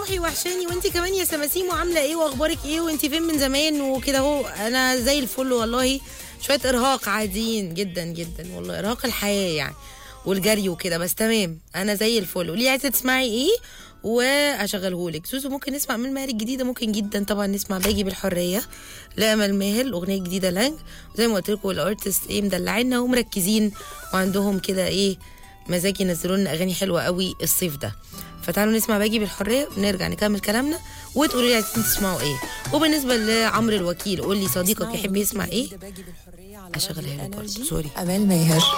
روحي وحشاني وانت كمان يا سماسيم وعامله ايه واخبارك ايه وانت فين من زمان وكده اهو انا زي الفل والله شويه ارهاق عاديين جدا جدا والله ارهاق الحياه يعني والجري وكده بس تمام انا زي الفل قولي عايزه تسمعي ايه وهشغلهولك سوسو ممكن نسمع من ماهر الجديده ممكن جدا طبعا نسمع باجي بالحريه لامل ماهر الاغنيه الجديده لانج زي ما قلت لكم الارتست ايه مدلعينا ومركزين وعندهم كده ايه مزاج ينزلوا لنا اغاني حلوه قوي الصيف ده فتعالوا نسمع باجي بالحريه ونرجع نكمل كلامنا وتقولوا لي عايزين تسمعوا ايه وبالنسبه لعمرو الوكيل قول لي صديقك يحب يسمع ايه اشغلها لك برضه سوري أمال ماهر